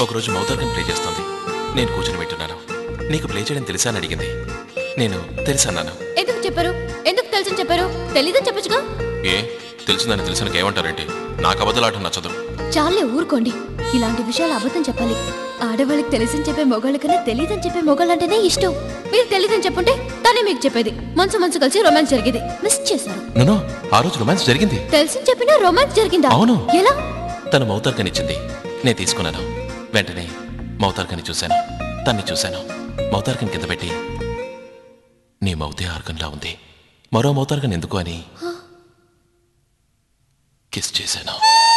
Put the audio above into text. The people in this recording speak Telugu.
ఒకరోజు మౌతార్గన్ ప్లే చేస్తుంది నేను కూర్చుని వింటున్నాను నీకు ప్లే చేయడం తెలుసా అని అడిగింది నేను తెలుసన్నాను ఎందుకు చెప్పారు ఎందుకు తెలుసని చెప్పారు తెలీదని చెప్పొచ్చుగా ఏ తెలిసిందని తెలిసిన ఏమంటారేంటి నాకు అబద్ధలాట నచ్చదు చాలే ఊరుకోండి ఇలాంటి విషయాలు అబద్ధం చెప్పాలి ఆడవాళ్ళకి తెలిసని చెప్పే మొగాళ్ళ కన్నా తెలియదని చెప్పే మొగాళ్ళంటేనే ఇష్టం మీరు తెలియదని చెప్పుంటే తనే మీకు చెప్పేది మనసు మనసు కలిసి రొమాన్స్ జరిగేది మిస్ చేశారు నూనో ఆ రోజు రొమాన్స్ జరిగింది తెలిసి చెప్పినా రొమాన్స్ జరిగిందా అవును. ఎలా తను మౌతార్కని ఇచ్చింది నేను తీసుకున్నాను వెంటనే మౌతార్కని చూశాను తన్ని చూశాను మౌతార్కని కింద పెట్టి నీ మౌతే ఆర్గన్లా ఉంది మరో మౌతార్కన్ ఎందుకు అని కిస్ చేశాను